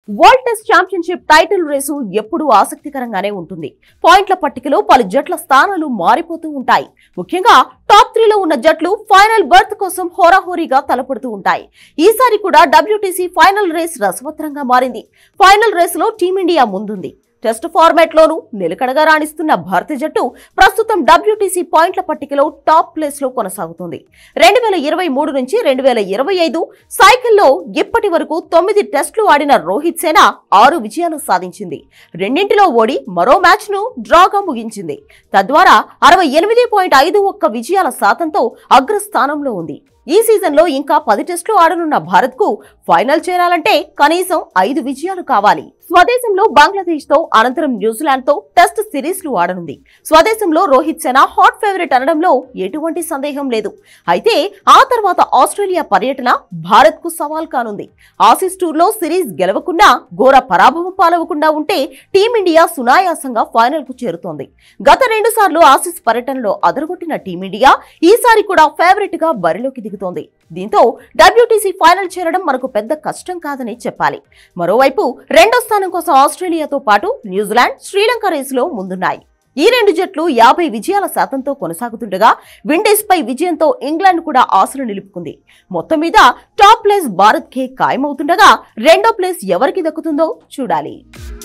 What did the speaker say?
world test championship title race ఎప్పుడూ ఆసక్తికరంగానే ఉంటుంది పాయింట్ల పట్టికలో పలు జట్ల స్థానాలు మారిపోతూ ఉంటాయి ముఖ్యంగా టాప్ త్రీలో ఉన్న జట్లు ఫైనల్ బర్త్ కోసం హోరాహోరీగా తలపడుతూ ఉంటాయి ఈసారి కూడా డబ్ల్యూటీసీ ఫైనల్ రేస్ రసవత్రంగా మారింది ఫైనల్ రేసులో టీమిండియా ముందుంది టెస్ట్ ఫార్మాట్ లోనూ నిలకడగా రాణిస్తున్న భారత జట్టు ప్రస్తుతం డబ్ల్యూటీసీ పాయింట్ల పట్టికలో టాప్ ప్లేస్ లో కొనసాగుతుంది రెండు వేల ఇరవై మూడు నుంచి రెండు వేల ఇరవై ఐదు సైకిల్లో ఇప్పటి వరకు తొమ్మిది టెస్టులు ఆడిన రోహిత్ సేన ఆరు విజయాలు సాధించింది రెండింటిలో ఓడి మరో మ్యాచ్ ను డ్రాగా ముగించింది తద్వారా అరవై ఎనిమిది పాయింట్ ఐదు ఒక్క విజయాల శాతంతో అగ్రస్థానంలో ఉంది ఈ సీజన్లో ఇంకా పది టెస్టులు ఆడనున్న భారత్కు ఫైనల్ చేరాలంటే కనీసం ఐదు విజయాలు కావాలి స్వదేశంలో బంగ్లాదేశ్ తో అనంతరం న్యూజిలాండ్ తో టెస్ట్ సిరీస్లు ఆడనుంది స్వదేశంలో రోహిత్ సేన హాట్ ఫేవరెట్ అనడంలో ఎటువంటి సందేహం లేదు అయితే ఆ తర్వాత ఆస్ట్రేలియా పర్యటన భారత్ కు సవాల్ కానుంది ఆసీస్ టూర్ లో సిరీస్ గెలవకుండా ఘోర పరాభవం పాలవకుండా ఉంటే టీమిండియా సునాయాసంగా ఫైనల్ కు చేరుతోంది గత రెండు సార్లు ఆసీస్ పర్యటనలో అదరగొట్టిన టీమిండియా ఈసారి కూడా ఫేవరెట్ గా బరిలోకి దిగుతోంది దీంతో డబ్ల్యూటీసీ ఫైనల్ చేరడం మనకు పెద్ద కష్టం కాదని చెప్పాలి మరోవైపు రెండో స్థానం కోసం ఆస్ట్రేలియాతో పాటు న్యూజిలాండ్ శ్రీలంక రేసులో ముందున్నాయి ఈ రెండు జట్లు యాభై విజయాల శాతంతో కొనసాగుతుండగా విండీస్ పై విజయంతో ఇంగ్లాండ్ కూడా ఆశలు నిలుపుకుంది మొత్తం మీద టాప్ ప్లేస్ భారత్ కే ఖాయమవుతుండగా రెండో ప్లేస్ ఎవరికి దక్కుతుందో చూడాలి